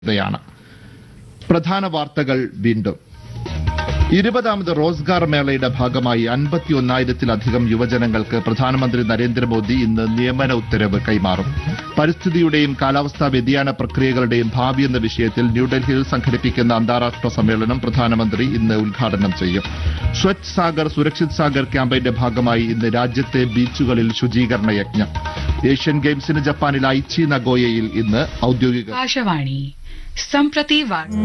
യാണ് പ്രധാന വാർത്തകൾ വീണ്ടും ഇരുപതാമത് റോസ്ഗാർ മേളയുടെ ഭാഗമായി അൻപത്തിയൊന്നായിരത്തിലധികം യുവജനങ്ങൾക്ക് പ്രധാനമന്ത്രി നരേന്ദ്രമോദി ഇന്ന് നിയമന ഉത്തരവ് കൈമാറും പരിസ്ഥിതിയുടെയും കാലാവസ്ഥാ വ്യതിയാന പ്രക്രിയകളുടെയും ഭാവി എന്ന വിഷയത്തിൽ ന്യൂഡൽഹിയിൽ സംഘടിപ്പിക്കുന്ന അന്താരാഷ്ട്ര സമ്മേളനം പ്രധാനമന്ത്രി ഇന്ന് ഉദ്ഘാടനം ചെയ്യും സ്വച്ഛ് സാഗർ സുരക്ഷിത് സാഗർ ക്യാമ്പയിന്റെ ഭാഗമായി ഇന്ന് രാജ്യത്തെ ബീച്ചുകളിൽ ശുചീകരണ യജ്ഞം ഏഷ്യൻ ഗെയിംസിന് ജപ്പാനിൽ ഐച്ചി നഗോയയിൽ ഇന്ന് ഔദ്യോഗിക आकाशवाणी सम्प्रति वार्ता